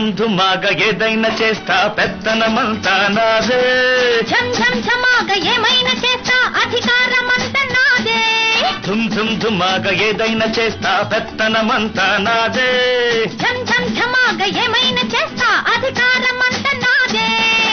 ధుమ్ ధుమాగా ఏదైనా చేస్తా పెత్తనమంతా నాదే ఝం ఝం ఝమాగా ఏమైనా చేస్తా అధికారమంత నాదే ధుమ్ ధుమ్ ధుమాగా ఏదైనా చేస్తా పెత్తనమంతా నాదే ఝం ఝం ఝమాగా ఏమైనా చేస్తా అధికారమంత నాదే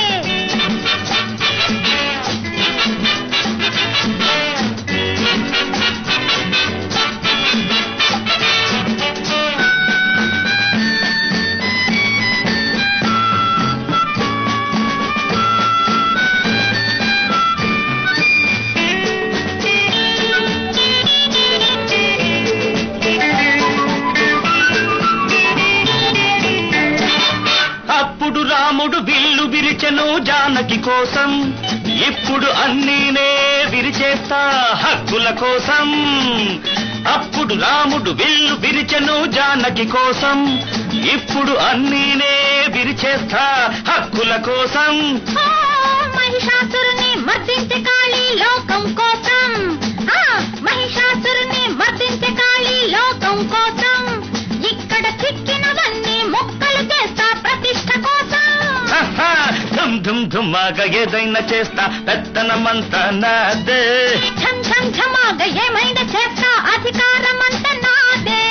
అప్పుడు రాముడు విల్లు విరిచెను జానకి కోసం ఇప్పుడు అన్నీనే విరిచేస్తా హక్కుల కోసం అప్పుడు రాముడు విల్లు విరిచెను జానకి కోసం ఇప్పుడు అన్నీనే విరిచేస్తా హక్కుల కోసం ఓ, మహిషాసురుని మర్దించే కాళీ లోకం కోసం ఆ, మహిషాసురుని మర్దించే కాళీ లోకం కోసం ఇక్కడ చిక్కినవన్నీ మొక్కలు చేస్తా ప్రతిష్ట కోసం హహ, ధుమ్ ధుమ్ ధుమ్మాగా ఏదైనా చేస్తా పెత్తనమంతా నాదే ఝం ఝం ఝమాగా ఏమైనా చేస్తా అధికారమంత నాదే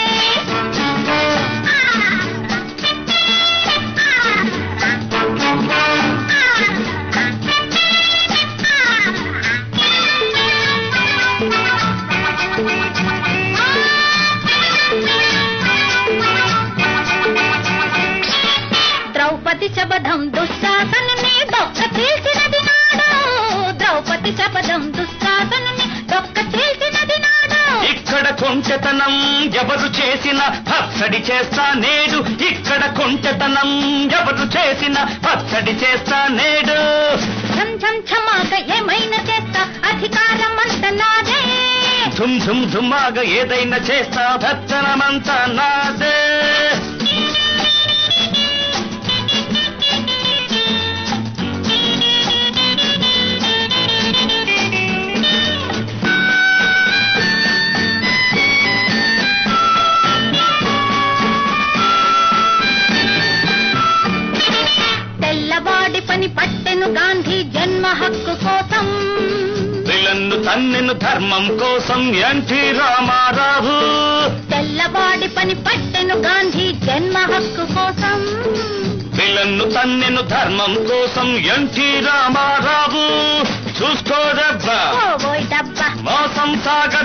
ద్రౌపది శబదం దుశ్శాసనుని దొక్క చీల్చినది నాడు ద్రౌపది శబదం దుశ్శాసనుని దొక్క చీల్చినది నాడు ఇక్కడ కొంచెతనం ఎవరు చేసిన పచ్చడి చేస్తా నేడు ఇక్కడ కొంచెతనం ఎవరు చేసిన పచ్చడి చేస్తా నేడు ఝం ఝం ఝమాగా ఏమైనా చేస్తా అధికారం అంత నాదే ధుమ్ ధుమ్ ధుమ్మాగా ఏదైనా చేస్తా భత్తనమంతా నాదే తెల్లవాడి పని పట్టెను గాంధీ జన్మ హక్కు కోసం విలన్ను తన్నెను ధర్మం కోసం ఎన్టీ రామారావు తెల్లవాడి పని పట్టెను గాంధీ జన్మ హక్కు కోసం విలన్ను తన్నెను ధర్మం కోసం ఎన్టీ రామారావు చూసుకోదబ్బా ఓ ఓయ్ డబ్బా మోసం సాగ